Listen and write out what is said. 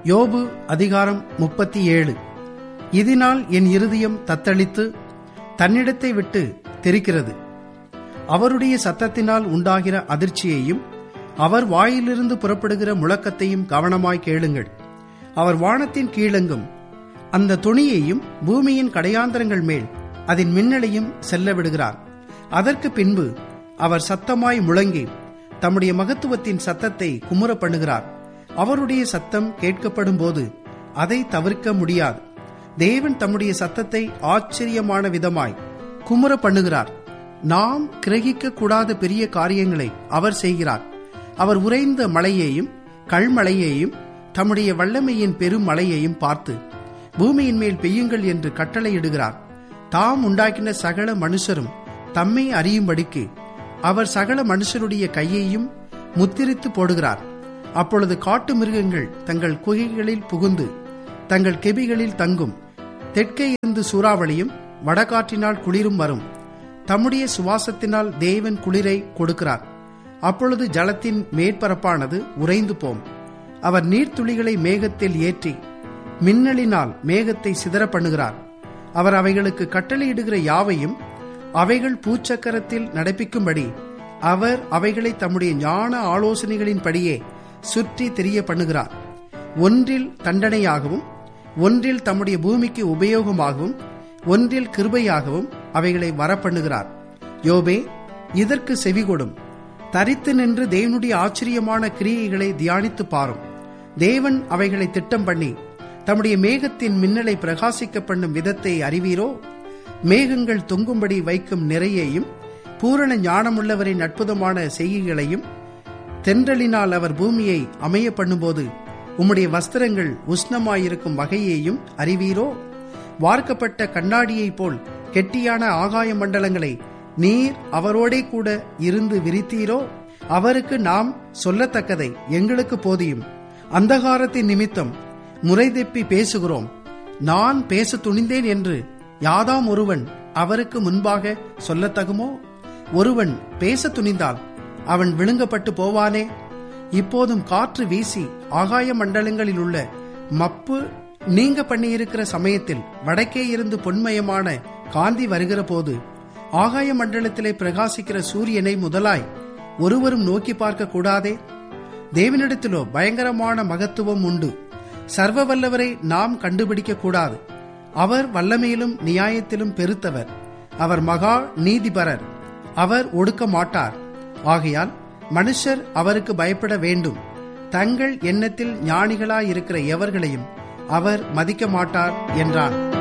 யோபு அதிகாரம் முப்பத்தி ஏழு இதனால் என் இருதயம் தத்தளித்து தன்னிடத்தை விட்டு தெரிக்கிறது அவருடைய சத்தத்தினால் உண்டாகிற அதிர்ச்சியையும் அவர் வாயிலிருந்து புறப்படுகிற முழக்கத்தையும் கவனமாய் கேளுங்கள் அவர் வானத்தின் கீழெங்கும் அந்த துணியையும் பூமியின் கடையாந்தரங்கள் மேல் அதன் மின்னலையும் செல்ல விடுகிறார் அதற்கு பின்பு அவர் சத்தமாய் முழங்கி தம்முடைய மகத்துவத்தின் சத்தத்தை குமுற பண்ணுகிறார் அவருடைய சத்தம் கேட்கப்படும் போது அதை தவிர்க்க முடியாது தேவன் தம்முடைய சத்தத்தை ஆச்சரியமான விதமாய் குமுற பண்ணுகிறார் நாம் கிரகிக்க கூடாத பெரிய காரியங்களை அவர் செய்கிறார் அவர் உறைந்த மழையையும் கல்மழையையும் தம்முடைய வல்லமையின் பெரும் மழையையும் பார்த்து பூமியின் மேல் பெய்யுங்கள் என்று கட்டளையிடுகிறார் தாம் உண்டாக்கின சகல மனுஷரும் தம்மை அறியும்படிக்கு அவர் சகல மனுஷருடைய கையையும் முத்திரித்து போடுகிறார் அப்பொழுது காட்டு மிருகங்கள் தங்கள் குகைகளில் புகுந்து தங்கள் கெபிகளில் தங்கும் தெற்கே இருந்து சூறாவளியும் வடகாற்றினால் குளிரும் வரும் தம்முடைய சுவாசத்தினால் தேவன் குளிரை கொடுக்கிறார் அப்பொழுது ஜலத்தின் மேற்பரப்பானது உறைந்து போம் அவர் நீர்த்துளிகளை மேகத்தில் ஏற்றி மின்னலினால் மேகத்தை சிதற பண்ணுகிறார் அவர் அவைகளுக்கு கட்டளையிடுகிற யாவையும் அவைகள் பூச்சக்கரத்தில் நடப்பிக்கும்படி அவர் அவைகளை தம்முடைய ஞான ஆலோசனைகளின்படியே சுற்றி தெரிய பண்ணுகிறார் ஒன்றில் தண்டனையாகவும் ஒன்றில் தம்முடைய பூமிக்கு உபயோகமாகவும் ஒன்றில் கிருபையாகவும் அவைகளை வரப்பண்ணுகிறார் யோபே இதற்கு செவிகொடும் தரித்து நின்று தேவனுடைய ஆச்சரியமான கிரியைகளை தியானித்து பாரும் தேவன் அவைகளை திட்டம் பண்ணி தம்முடைய மேகத்தின் மின்னலை பிரகாசிக்க பண்ணும் விதத்தை அறிவீரோ மேகங்கள் தொங்கும்படி வைக்கும் நிறையையும் பூரண ஞானமுள்ளவரின் அற்புதமான செய்கைகளையும் தென்றலினால் அவர் பூமியை அமைய பண்ணும்போது உம்முடைய வஸ்திரங்கள் உஷ்ணமாயிருக்கும் வகையையும் அறிவீரோ வார்க்கப்பட்ட கண்ணாடியைப் போல் கெட்டியான ஆகாய மண்டலங்களை நீர் அவரோடே கூட இருந்து விரித்தீரோ அவருக்கு நாம் சொல்லத்தக்கதை எங்களுக்கு போதியும் அந்தகாரத்தின் நிமித்தம் முறைதெப்பி பேசுகிறோம் நான் பேச துணிந்தேன் என்று யாதாம் ஒருவன் அவருக்கு முன்பாக சொல்லத்தகுமோ ஒருவன் பேச துணிந்தால் அவன் விழுங்கப்பட்டு போவானே இப்போதும் காற்று வீசி ஆகாய மண்டலங்களில் உள்ள மப்பு நீங்க பண்ணியிருக்கிற சமயத்தில் வடக்கே இருந்து பொன்மயமான காந்தி வருகிற போது ஆகாய மண்டலத்திலே பிரகாசிக்கிற சூரியனை முதலாய் ஒருவரும் நோக்கி பார்க்க கூடாதே தேவனிடத்திலோ பயங்கரமான மகத்துவம் உண்டு சர்வ வல்லவரை நாம் கண்டுபிடிக்க கூடாது அவர் வல்லமையிலும் நியாயத்திலும் பெருத்தவர் அவர் மகா நீதிபரர் அவர் ஒடுக்க மாட்டார் ஆகையால் மனுஷர் அவருக்கு பயப்பட வேண்டும் தங்கள் எண்ணத்தில் ஞானிகளாயிருக்கிற எவர்களையும் அவர் மதிக்க மாட்டார் என்றான்